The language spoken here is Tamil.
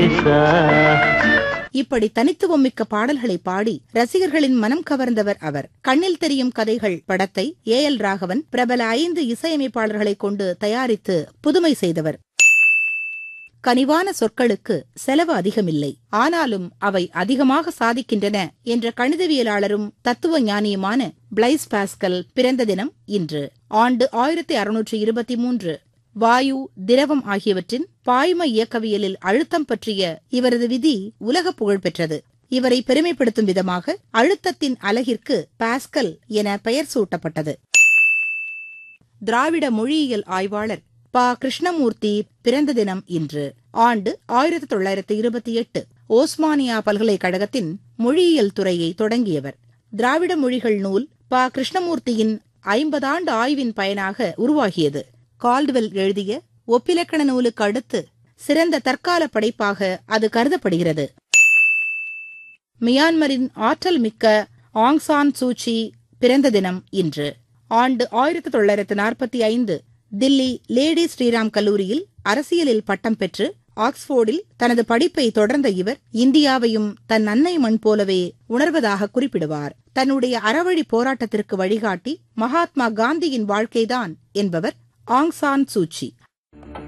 தேசா இப்படி தனித்துவம் மிக்க பாடல்களை பாடி ரசிகர்களின் மனம் கவர்ந்தவர் அவர் கண்ணில் தெரியும் கதைகள் படத்தை ஏ எல் ராகவன் பிரபல ஐந்து இசையமைப்பாளர்களைக் கொண்டு தயாரித்து புதுமை செய்தவர் கனிவான சொற்களுக்கு செலவு அதிகமில்லை ஆனாலும் அவை அதிகமாக சாதிக்கின்றன என்ற கணிதவியலாளரும் தத்துவ ஞானியுமான பிளைஸ் பாஸ்கல் பிறந்த தினம் இன்று ஆண்டு ஆயிரத்தி அறுநூற்று இருபத்தி மூன்று வாயு திரவம் ஆகியவற்றின் பாய்ம இயக்கவியலில் அழுத்தம் பற்றிய இவரது விதி உலக புகழ் பெற்றது இவரை பெருமைப்படுத்தும் விதமாக அழுத்தத்தின் அலகிற்கு பாஸ்கல் என பெயர் சூட்டப்பட்டது திராவிட மொழியியல் ஆய்வாளர் ப கிருஷ்ணமூர்த்தி பிறந்த தினம் இன்று ஆண்டு ஆயிரத்தி தொள்ளாயிரத்தி இருபத்தி எட்டு ஓஸ்மானியா பல்கலைக்கழகத்தின் மொழியியல் துறையை தொடங்கியவர் திராவிட மொழிகள் நூல் ப கிருஷ்ணமூர்த்தியின் ஐம்பதாண்டு ஆய்வின் பயனாக உருவாகியது கால்டுவெல் எழுதிய ஒப்பிலக்கண நூலுக்கு அடுத்து சிறந்த தற்கால படைப்பாக அது கருதப்படுகிறது மியான்மரின் ஆற்றல் மிக்க ஆங்சான் சூச்சி பிறந்த தினம் இன்று ஆண்டு ஆயிரத்தி தொள்ளாயிரத்து நாற்பத்தி ஐந்து தில்லி லேடி ஸ்ரீராம் கல்லூரியில் அரசியலில் பட்டம் பெற்று ஆக்ஸ்போர்டில் தனது படிப்பை தொடர்ந்த இவர் இந்தியாவையும் தன் அன்னை மண் போலவே உணர்வதாக குறிப்பிடுவார் தன்னுடைய அறவழி போராட்டத்திற்கு வழிகாட்டி மகாத்மா காந்தியின் வாழ்க்கைதான் என்பவர் ஆங் சான் சூச்சி